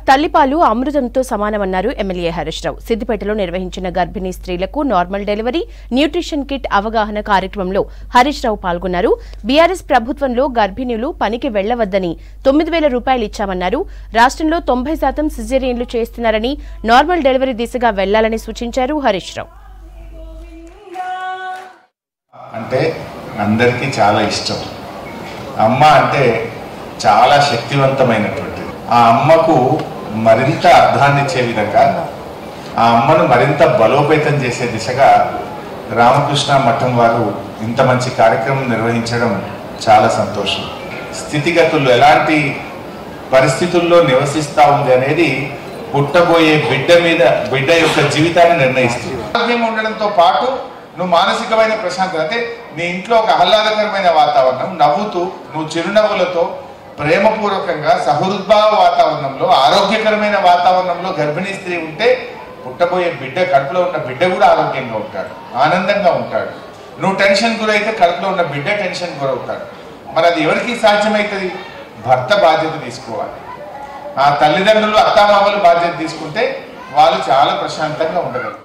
తల్లిపాలు అమృతంతో సమానమన్నారు ఎమ్మెల్యే హరీష్ రావు సిద్దిపేటలో నిర్వహించిన గర్భిణీ స్త్రీలకు నార్మల్ డెలివరీ న్యూట్రిషన్ కిట్ అవగాహన కార్యక్రమంలో హరీష్ రావు పాల్గొన్నారు బీఆర్ఎస్ ప్రభుత్వంలో గర్భిణులు పనికి వెళ్లవద్దని తొమ్మిది వేల రూపాయలు ఇచ్చామన్నారు రాష్ట్రంలో తొంభై శాతం సిజేరియన్లు చేస్తున్నారని నార్మల్ డెలివరీ దిశగా వెళ్లాలని సూచించారు హరీష్ రావు అంటే అందరికీ చాలా ఇష్టం అమ్మ అంటే చాలా శక్తివంతమైనటువంటిది ఆ అమ్మకు మరింత అర్థాన్ని ఇచ్చే విధంగా ఆ అమ్మను మరింత బలోపేతం చేసే దిశగా రామకృష్ణ మఠం వారు ఇంత మంచి కార్యక్రమం నిర్వహించడం చాలా సంతోషం స్థితిగతులు ఎలాంటి పరిస్థితుల్లో నివసిస్తా ఉంది అనేది పుట్టబోయే బిడ్డ మీద బిడ్డ యొక్క జీవితాన్ని నిర్ణయిస్తుంది ఆరోగ్యంగా ఉండడంతో పాటు నువ్వు మానసికమైన ప్రశాంతత అంటే నీ ఇంట్లో ఒక ఆహ్లాదకరమైన వాతావరణం నవ్వుతూ నువ్వు చిరునవ్వులతో ప్రేమపూర్వకంగా సహృద్భావ వాతావరణంలో ఆరోగ్యకరమైన వాతావరణంలో గర్భిణీ స్త్రీ ఉంటే పుట్టబోయే బిడ్డ కడుపులో ఉన్న బిడ్డ కూడా ఆరోగ్యంగా ఉంటాడు ఆనందంగా ఉంటాడు నువ్వు టెన్షన్ గురైతే కడుపులో ఉన్న బిడ్డ టెన్షన్ గురవుతాడు మరి అది ఎవరికి సాధ్యమవుతుంది భర్త బాధ్యత తీసుకోవాలి ఆ తల్లిదండ్రులు అత్తామామలు బాధ్యత తీసుకుంటే వాళ్ళు చాలా ప్రశాంతంగా ఉండగలరు